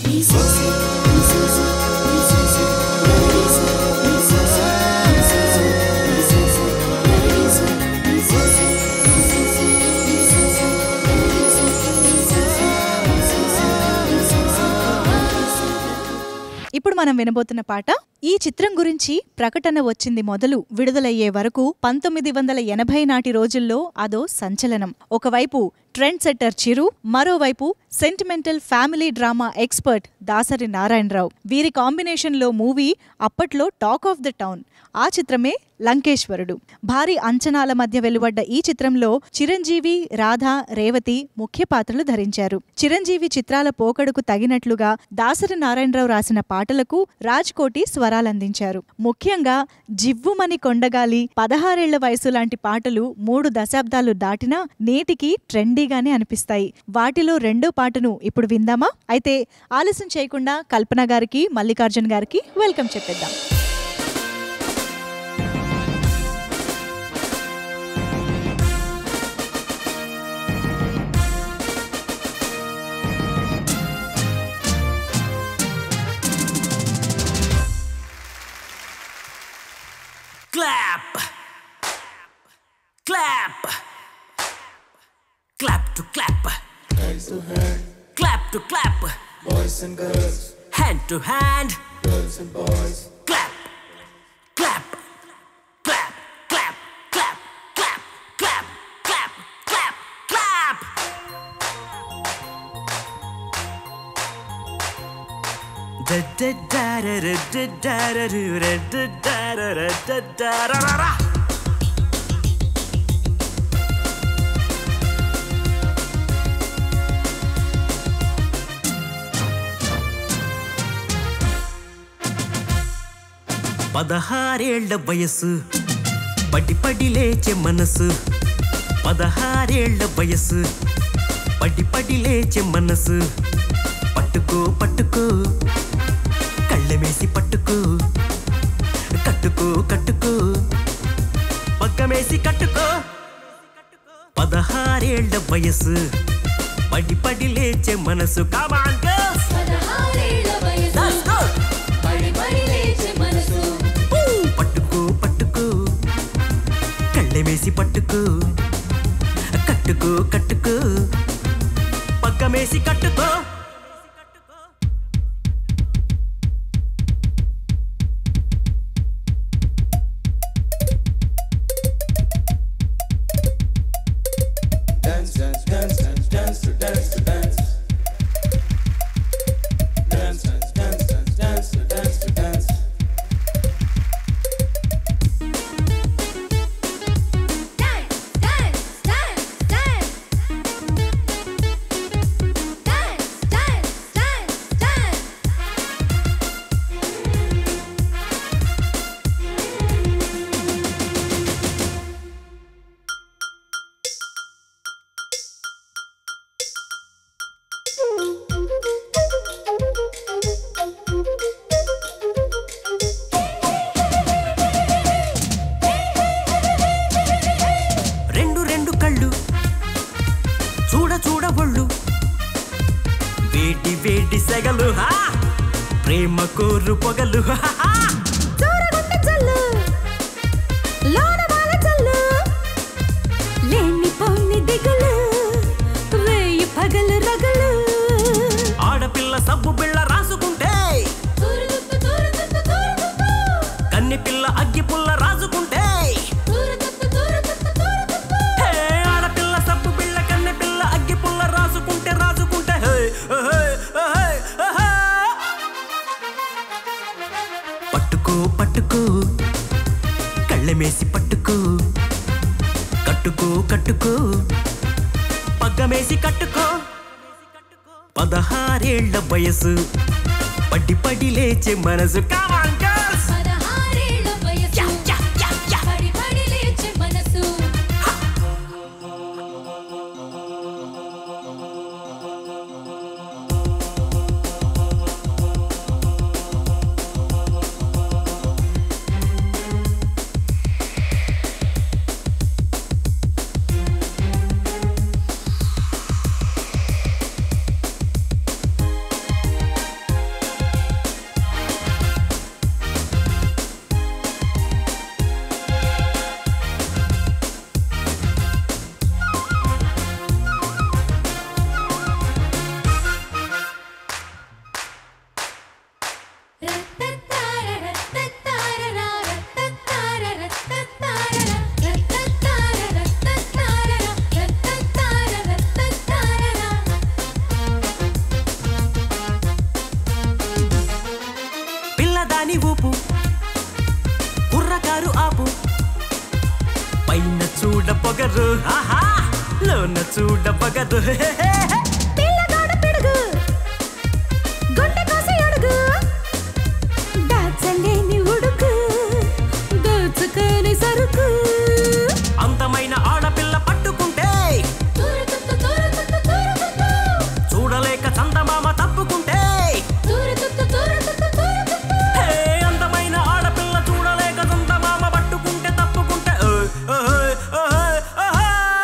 ఇప్పుడు మనం వినబోతున్న పాట ఈ చిత్రం గురించి ప్రకటన వచ్చింది మొదలు విడుదలయ్యే వరకు పంతొమ్మిది వందల ఎనభై నాటి రోజుల్లో అదో సంచలనం ఒకవైపు ట్రెండ్ సెట్టర్ చిరు మరోవైపు sentimental family drama expert Dasari Narayanarao వీరి కాంబినేషన్లో మూవీ అప్పట్లో టాక్ ఆఫ్ ద టౌన్ ఆ చిత్రమే లంకేశ్వరుడు భారీ అంచనాల మధ్య వెలువడ్డ ఈ చిత్రంలో చిరంజీవి రాధ రేవతి ముఖ్య పాత్రలు ధరించారు చిరంజీవి చిత్రాల పోకడుకు తగినట్లుగా దాసరి నారాయణరావు రాసిన పాటలకు రాజ్ కోటి స్వరాలందించారు ముఖ్యంగా జివ్వుమని కొండగాలి పదహారేళ్ల వయసు లాంటి పాటలు మూడు దశాబ్దాలు దాటినా నేటికి ట్రెండీగానే అనిపిస్తాయి వాటిలో రెండో పాటను ఇప్పుడు విందామా అయితే ఆలస్యం చేయకుండా కల్పన గారికి మల్లికార్జున్ గారికి వెల్కమ్ చెప్పేద్దాం Clap! Clap! Clap to clap. Hands to hand, Clap to clap. boys and girls, Hand to hand. girls and boys. Clap! Clap! Clap! Clap! Clap! Clap! Clap! Clap! Clap! Clap! Da-da-da-da-da-da-da-da-da-da-da-da-da-da-da-da-da-da-da-da. పదహారేళ్ల వయసు పడి పడి లేచే మనసు పదహారేళ్ల వయసు పడి పడి లేచే మనసు పట్టుకో పట్టుకో కళ్ళమేసి పట్టుకో కట్టుకో కట్టుకో పగ్గమేసి కట్టుకో పదహారేళ్ల వయసు పడి పడి లేచే మనసు కమాన్ గర్ల్స్ పదహారేళ్ల వయసు లెట్స్ గో పడి పడి లేచే మనసు పట్టుకో పట్టుకో కళ్ళమేసి పట్టుకో కట్టుకో కట్టుకో పగ్గమేసి కట్టుకో Dance, dance, dance, dance, dance to dance to dance. Dance, dance, dance, dance, dance to dance to dance. Dance dance dance dance dance dance dance dance రెండు రెండు కళ్ళు చూడ చూడ ఒళ్ళు వేడి వేడి సెగలు హా ప్రేమ కోరు పొగలు హా, హా, హా. చూరగుంట చల్లు లోన బాల చల్లు లేని పోని దిగులు వేయి పగలు రగలు ఆడపిల్ల సబ్బు బిళ్ళ రాసుకుంటే తూరుతుప్పు తూరుతుప్పు తూరుతుప్పు కన్ని పిల్ల అగ్గి పుల్ల రాసుకుంటే తూరుతుప్పు తూరుతుప్పు తూరుతుప్పు హే, ఆడపిల్ల సబ్బు బిళ్ళ కన్నె పిల్ల అగ్గి పుల్ల రాసుకుంటే రాసుకుంటే హే, హే, హే, హే. పట్టుకో పట్టుకో కళ్ళమేసి పట్టుకో కట్టుకో కట్టుకో పగ్గమేసి కట్టుకో పదహారేళ్ల వయసు పడి పడి లేచే మనసు కావాలి గర్ల్స్ పదహారేళ్ల వయసు పడి పడి లేచే మనసు చల్లని ఊపు కుర్రకారు ఆపు పైన చూడ పొగరు ఆహా లోన చూడ పొగరు హే, హే, హే, హే. పిల్లగాడ పిడుగు గుండె కోసి అడుగు దాచలేని ఉడుకు దోచుకొని సరుకు అందమైన ఆడపిల్ల పట్టుకుంటే తూరుతుత్తు తూరుతుత్తు తూరుతుత్తు చూడలేక చందమామ తప్పుకుంటే తూరుతుత్తు తూరుతుత్తు తూరుతుత్తు హే, అందమైన ఆడపిల్ల చూడలేక చందమామ పట్టుకుంటే తప్పుకుంటే ఓయ్, ఓయ్, ఓయ్, ఓయ్.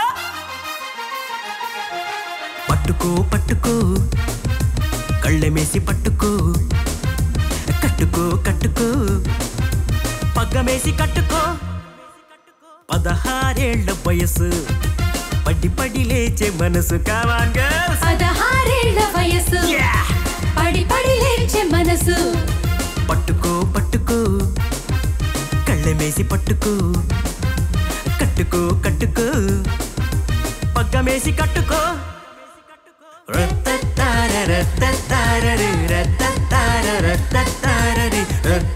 పట్టుకో పట్టుకో కళ్ళెమేసి పట్టుకో కట్టుకో కట్టుకో పగ్గమేసి కట్టుకో పదహారేళ్ల వయసు పడి పడి లేచే మనసు కావాన్ గర్ల్స్ పదహారేళ్ల వయసు పడి పడి లేచే మనసు పట్టుకో పట్టుకో కళ్ళెమేసి పట్టుకో కట్టుకో కట్టుకో పగ్గమేసి కట్టుకో రత్తత్తార రత్తత్తారరి రత్తత్తార రత్తత్తారరి రత్త